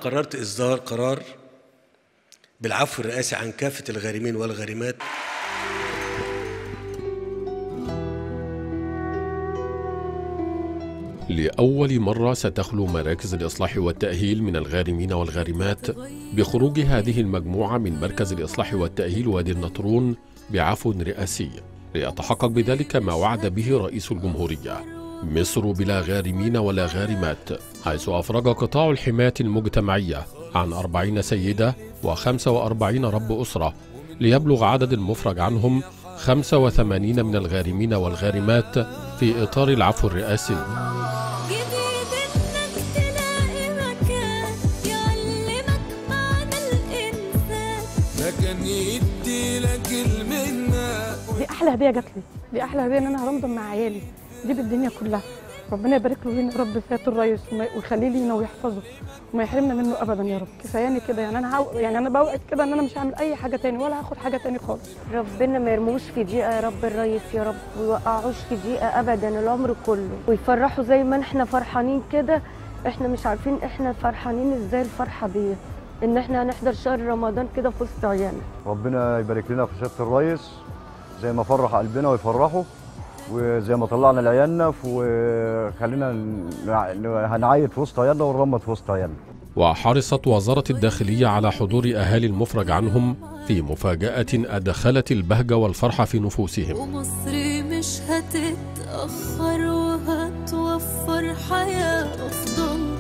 قررت إصدار قرار بالعفو الرئاسي عن كافة الغارمين والغارمات لأول مرة ستخلو مراكز الإصلاح والتأهيل من الغارمين والغارمات بخروج هذه المجموعة من مركز الإصلاح والتأهيل وادي النطرون بعفو رئاسي ليتحقق بذلك ما وعد به رئيس الجمهورية مصر بلا غارمين ولا غارمات حيث أفرج قطاع الحماية المجتمعية عن أربعين سيدة وخمسة وأربعين رب أسرة ليبلغ عدد المفرج عنهم 85 من الغارمين والغارمات في إطار العفو الرئاسي جديد انك تلاقي مكان يعلمك معنى الانسان ده كان يدي لك المنه دي احلى هديه جات لي دي احلى هديه ان انا هرمضم مع عيالي دي بالدنيا كلها ربنا يبارك له هنا يا رب فات الريس وما- ويخليه لينا ويحفظه وما يحرمنا منه ابدا يا رب كفاياني كده يعني انا هو يعني انا بوعد كده ان انا مش هعمل اي حاجه تاني ولا هاخد حاجه تاني خالص ربنا ما يرموش في ضيقه يا رب الريس يا رب ويوقعوش في ضيقه ابدا العمر كله ويفرحوا زي ما احنا فرحانين كده احنا مش عارفين احنا فرحانين ازاي الفرحه دي ان احنا هنحضر شهر رمضان كده في وسط عيالنا ربنا يبارك لنا في سياده الريس زي ما فرح قلبنا ويفرحه وزي ما طلعنا لعيالنا وخلينا ن- هنعيد في وسط عيالنا ونرمد في وسط عيالنا وحرصت وزارة الداخلية على حضور أهالي المفرج عنهم في مفاجأة أدخلت البهجة والفرحة في نفوسهم ومصر مش هتتأخر وهتوفر حياة أفضل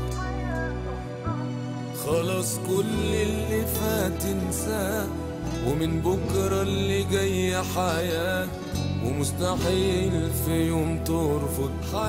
خلاص كل اللي فات انساه ومن بكره اللي جاي حياه ومستحيل في يوم ترفض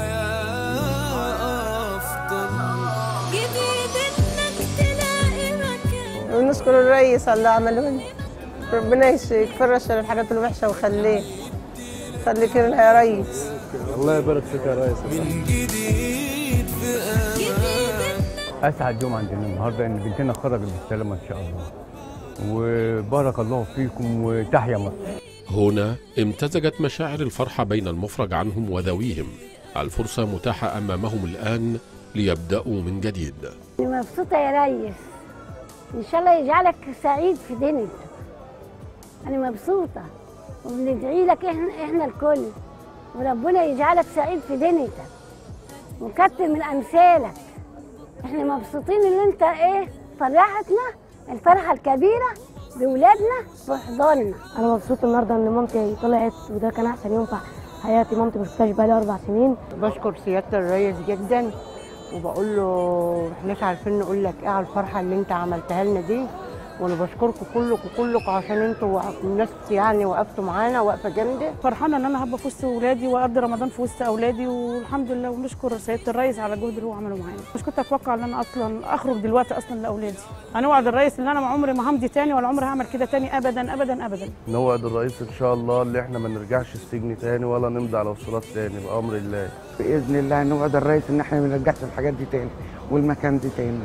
حياه افضل جديد انك تلاقي مكان ونشكر الرئيس على اللي عمله لنا ربنا يش- يكفر شر الحاجات الوحشه وخليه خليك لنا يا ريس من جديد في امان اسعد يوم عندنا النهارده ان بنتنا خرجت بالسلامه ان شاء الله وبارك الله فيكم وتحيا مصر هنا امتزجت مشاعر الفرحة بين المفرج عنهم وذويهم الفرصة متاحة أمامهم الآن ليبدأوا من جديد أنا مبسوطة يا ريس إن شاء الله يجعلك سعيد في دينك أنا مبسوطة وبندعي لك إحنا, إحنا الكل وربنا يجعلك سعيد في دينك وكتر من أمثالك إحنا مبسوطين إن أنت إيه فرحتنا الفرحة الكبيرة بولادنا وحضاننا أنا مبسوطة النهاردة إن مامتي طلعت وده كان أحسن يوم في حياتي مامتي ما شفتهاش بقالي أربع سنين بشكر سياده الريس جدا وبقول له احناش عارفين نقول لك ايه على الفرحه اللي انت عملتها لنا دي وانا بشكركم كلكم كلكم عشان انتوا الناس يعني وقفتوا معانا وقفه جامده فرحانه ان انا هبقى في وسط اولادي واقضي رمضان في وسط اولادي والحمد لله ونشكر سياده الرئيس على الجهد اللي هو عمله معانا مش كنت اتوقع ان انا اصلا اخرج دلوقتي اصلا لاولادي انا وعد الرئيس ان انا ما عمري ما همضي تاني ولا عمري هعمل كده تاني ابدا ابدا ابدا نوعد الرئيس ان شاء الله اللي احنا ما نرجعش السجن تاني ولا نمضي على وصولات تاني بامر الله باذن الله نوعد الرئيس ان احنا ما نرجعش الحاجات دي تاني والمكان دي تاني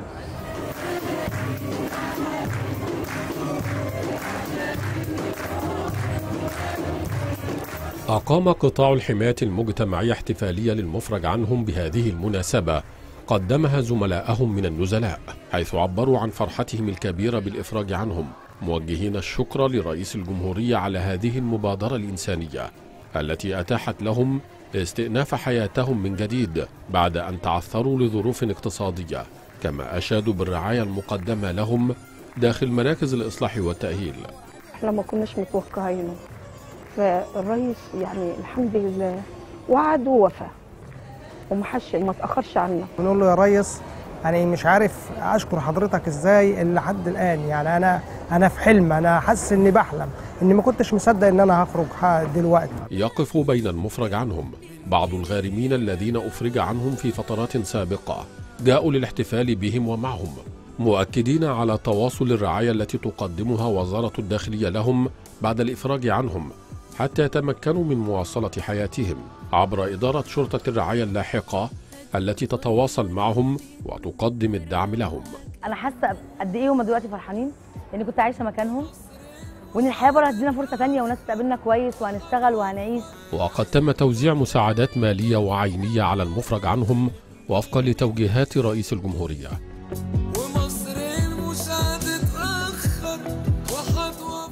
أقام قطاع الحماية المجتمعية احتفالية للمفرج عنهم بهذه المناسبة قدمها زملائهم من النزلاء حيث عبروا عن فرحتهم الكبيرة بالإفراج عنهم موجهين الشكر لرئيس الجمهورية على هذه المبادرة الإنسانية التي أتاحت لهم استئناف حياتهم من جديد بعد أن تعثروا لظروف اقتصادية كما أشادوا بالرعاية المقدمة لهم داخل مراكز الإصلاح والتأهيل احنا ما كناش متوقعينه فالرئيس يعني الحمد لله وعد ووفى وما حش ما تاخرش عنا بنقول له يا ريس يعني مش عارف اشكر حضرتك ازاي لحد الان يعني انا انا في حلم انا حاسس اني بحلم اني ما كنتش مصدق ان انا هخرج ح- دلوقتي يقف بين المفرج عنهم بعض الغارمين الذين أفرج عنهم في فترات سابقة جاءوا للاحتفال بهم ومعهم مؤكدين على تواصل الرعاية التي تقدمها وزارة الداخلية لهم بعد الإفراج عنهم حتى يتمكنوا من مواصلة حياتهم عبر إدارة شرطة الرعاية اللاحقة التي تتواصل معهم وتقدم الدعم لهم انا حاسه قد ايه هم دلوقتي فرحانين لاني كنت عايشه مكانهم وان الحياه بره هتدينا فرصه تانية وناس تقابلنا كويس وهنشتغل وهنعيش وقد تم توزيع مساعدات مالية وعينية على المفرج عنهم وفقا لتوجيهات رئيس الجمهورية ومصر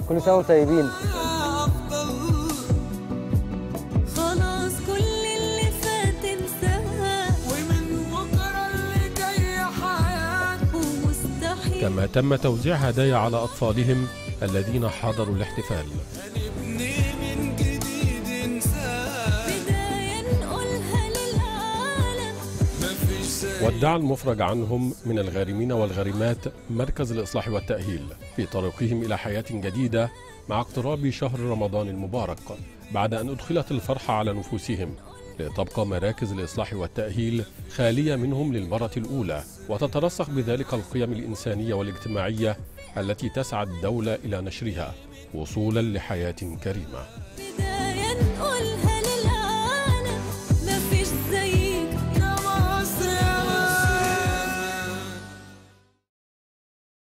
كل سنه وانتم طيبين خلاص كل اللي فات انساه ومن بكرة اللي جاي حياة ومستحيل كما تم توزيع هدايا على أطفالهم الذين حضروا الاحتفال هنبني من جديد انساه بداية نقولها للعالم مفيش زي ودع المفرج عنهم من الغارمين والغارمات مركز الإصلاح والتأهيل في طريقهم إلى حياة جديدة مع اقتراب شهر رمضان المبارك بعد أن أدخلت الفرحة على نفوسهم لتبقى مراكز الإصلاح والتأهيل خالية منهم للمرة الأولى وتترسخ بذلك القيم الإنسانية والاجتماعية التي تسعى الدولة إلى نشرها وصولا لحياة كريمة بداية نقولها